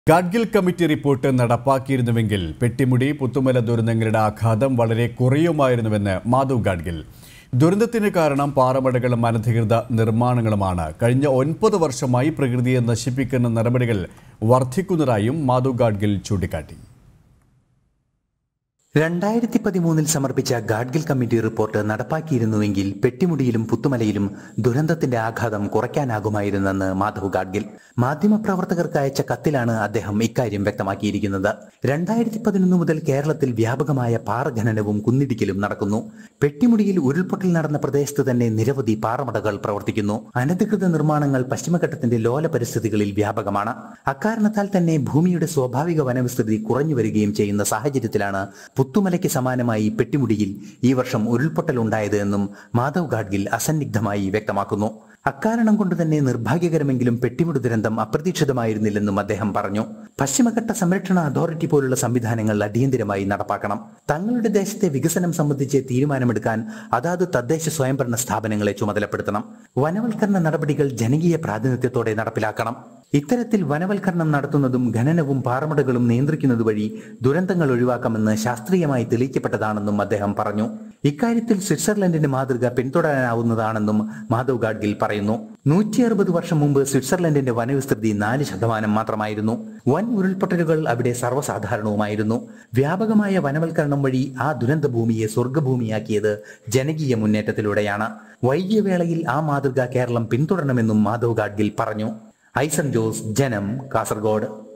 Gadgil committee report നടപ്പാക്കിയിരുന്നുവെങ്കിൽ പെട്ടിമുടി പുത്തുമല ദുരന്തങ്ങളുടെ ആഘാതം വളരെ കുറയുമായിരുന്നുവെന്ന് മാധവ് ഗാഡ്ഗിൽ ദുരന്തത്തിന് കാരണം പാറമടകളും അനധികൃത നിർമ്മാണങ്ങളുമാണ് കഴിഞ്ഞ ഒൻപത് വർഷമായി പ്രകൃതിയെ നശിപ്പിക്കുന്ന നടപടികൾ വർദ്ധിക്കുന്നതായും മാധവ് ഗാഡ്ഗിൽ ചൂണ്ടിക്കാട്ടി രണ്ടായിരത്തി പതിമൂന്നിൽ സമർപ്പിച്ച ഗാഡ്ഗിൽ കമ്മിറ്റി റിപ്പോർട്ട് നടപ്പാക്കിയിരുന്നുവെങ്കിൽ പെട്ടിമുടിയിലും പുത്തുമലയിലും ദുരന്തത്തിന്റെ ആഘാതം കുറയ്ക്കാനാകുമായിരുന്നെന്ന് മാധവ് ഗാഡ്ഗിൽ മാധ്യമപ്രവർത്തകർക്ക് അയച്ച കത്തിലാണ് അദ്ദേഹം ഇക്കാര്യം വ്യക്തമാക്കിയിരിക്കുന്നത് രണ്ടായിരത്തി പതിനൊന്ന് മുതൽ കേരളത്തിൽ വ്യാപകമായ പാറഖനനവും കുന്നിടിക്കലും നടക്കുന്നു പെട്ടിമുടിയിൽ ഉരുൾപൊട്ടൽ നടന്ന പ്രദേശത്ത് തന്നെ നിരവധി പാറമടകൾ പ്രവർത്തിക്കുന്നു അനധികൃത നിർമ്മാണങ്ങൾ പശ്ചിമഘട്ടത്തിന്റെ ലോല പരിസ്ഥിതികളിൽ വ്യാപകമാണ് അക്കാരണത്താൽ തന്നെ ഭൂമിയുടെ സ്വാഭാവിക വനവിസ്തൃതി കുറഞ്ഞു വരികയും ചെയ്യുന്ന സാഹചര്യത്തിലാണ് പുത്തുമലയ്ക്ക് സമാനമായി പെട്ടിമുടിയിൽ ഈ വർഷം ഉരുൾപൊട്ടൽ ഉണ്ടായത് എന്നും മാധവ് ഗാഡ്ഗിൽ അസന്നിഗ്ധമായി വ്യക്തമാക്കുന്നു അക്കാരണം കൊണ്ട് തന്നെ നിർഭാഗ്യകരമെങ്കിലും പെട്ടിമുടി ദുരന്തം അപ്രതീക്ഷിതമായിരുന്നില്ലെന്നും അദ്ദേഹം പറഞ്ഞു പശ്ചിമഘട്ട സംരക്ഷണ അതോറിറ്റി പോലുള്ള സംവിധാനങ്ങൾ അടിയന്തിരമായി നടപ്പാക്കണം തങ്ങളുടെ ദേശത്തെ വികസനം സംബന്ധിച്ച് തീരുമാനമെടുക്കാൻ അതാത് തദ്ദേശ സ്വയംഭരണ സ്ഥാപനങ്ങളെ ചുമതലപ്പെടുത്തണം വനവൽക്കരണ നടപടികൾ ജനകീയ പ്രാതിനിധ്യത്തോടെ നടപ്പിലാക്കണം ഇത്തരത്തിൽ വനവൽക്കരണം നടത്തുന്നതും ഖനനവും പാറമടകളും നിയന്ത്രിക്കുന്നത് വഴി ദുരന്തങ്ങൾ ഒഴിവാക്കാമെന്ന് ശാസ്ത്രീയമായി തെളിയിക്കപ്പെട്ടതാണെന്നും അദ്ദേഹം പറഞ്ഞു ഇക്കാര്യത്തിൽ സ്വിറ്റ്സർലൻഡിന്റെ മാതൃക പിന്തുടരാനാവുന്നതാണെന്നും മാധവ് ഗാഡ്ഗിൽ പറയുന്നു നൂറ്റി അറുപത് വർഷം മുമ്പ് സ്വിറ്റ്സർലൻഡിന്റെ വനവിസ്തൃതി നാല് ശതമാനം മാത്രമായിരുന്നു വൻ ഉരുൾപൊട്ടലുകൾ അവിടെ സർവ്വസാധാരണവുമായിരുന്നു വ്യാപകമായ വനവൽക്കരണം വഴി ആ ദുരന്ത ഭൂമിയെ സ്വർഗഭൂമിയാക്കിയത് ജനകീയ മുന്നേറ്റത്തിലൂടെയാണ് വൈകിയ വേളയിൽ ആ മാതൃക കേരളം പിന്തുടരണമെന്നും മാധവ് ഗാഡ്ഗിൽ പറഞ്ഞു ഐസൻ ജോസ് ജനം കാസർഗോഡ്